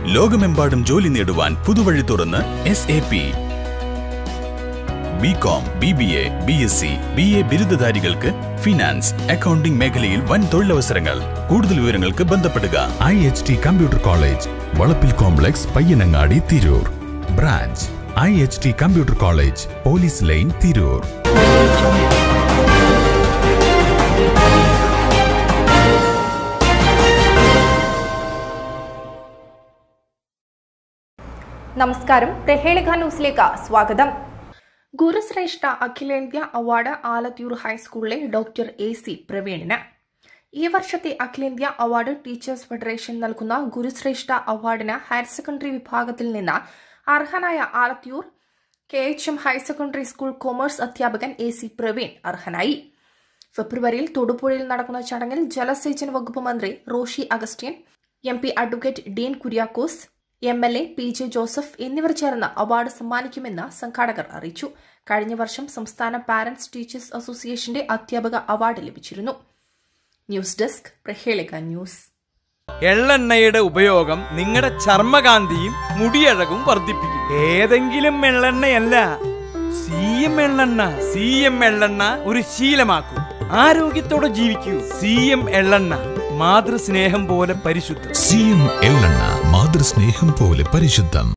ലോകമെമ്പാടും ജോലി നേടുവാൻ പുതുവഴി തുറന്ന് S A P B com B B A B S C B A ബിരുദധാരികൾക്ക് ഫിനാൻസ് അക്കൗണ്ടിംഗ് മേഖലയിൽ വൻ തൊഴിലവസരങ്ങൾ കൂടുതൽ വിവരങ്ങൾക്ക് ബന്ധപ്പെടുക I H T computer college വളപ്പിൽ complex Payyanangadi Tirur branch I H T computer college police line Tirur നമസ്കാരം പ്രഹേളിക ന്യൂസിലേക്ക് സ്വാഗതം ഗുരുശ്രേഷ്ഠ അഖിലേന്ത്യാ അവാർഡ് ആലത്തിയൂർ ഹൈസ്കൂളിലെ ഡോക്ടർ എ സി പ്രവീണിന് ഈ വർഷത്തെ അഖിലേന്ത്യാ അവാർഡ് ടീച്ചേഴ്സ് ഫെഡറേഷൻ നൽകുന്ന ഗുരുശ്രേഷ്ഠ അവാർഡിന് ഹയർ സെക്കൻഡറി വിഭാഗത്തിൽ നിന്ന് അർഹനായ Alathiyur K H M higher secondary school commerce അധ്യാപകൻ എ സി പ്രവീൺ അർഹനായി ഫെബ്രുവരിയിൽ തൊടുപുഴയിൽ നടക്കുന്ന ചടങ്ങിൽ ജലസേചന വകുപ്പ് മന്ത്രി Roshi Augustine M P advocate Dean Kuriakose M L A P J Joseph എന്നിവർ ചേർന്ന് അവാർഡ് സമ്മാനിക്കുമെന്ന് സംഘാടകർ അറിയിച്ചു കഴിഞ്ഞ വർഷം സംസ്ഥാന പാരന്റ്സ് ടീച്ചേഴ്സ് അസോസിയേഷന്റെ അധ്യാപക അവാർഡ് ലഭിച്ചിരുന്നു ന്യൂസ് ഡെസ്ക് പ്രഹേളിക ന്യൂസ് എള്ളെണ്ണയുടെ ഉപയോഗം നിങ്ങളുടെ ചർമ്മകാന്തിയും മുടിയഴകും വർദ്ധിപ്പിക്കും ഏതെങ്കിലും എള്ളെണ്ണയല്ല സി എം എള്ളെണ്ണ സി എം എള്ളെണ്ണ ഒരു ശീലമാക്കൂ ആരോഗ്യത്തോടെ ജീവിക്കൂ സി എം എള്ളെണ്ണ മാതൃസ്നേഹം പോലെ പരിശുദ്ധം സി എം എള്ളെണ്ണ മാതൃസ്നേഹം പോലെ പരിശുദ്ധം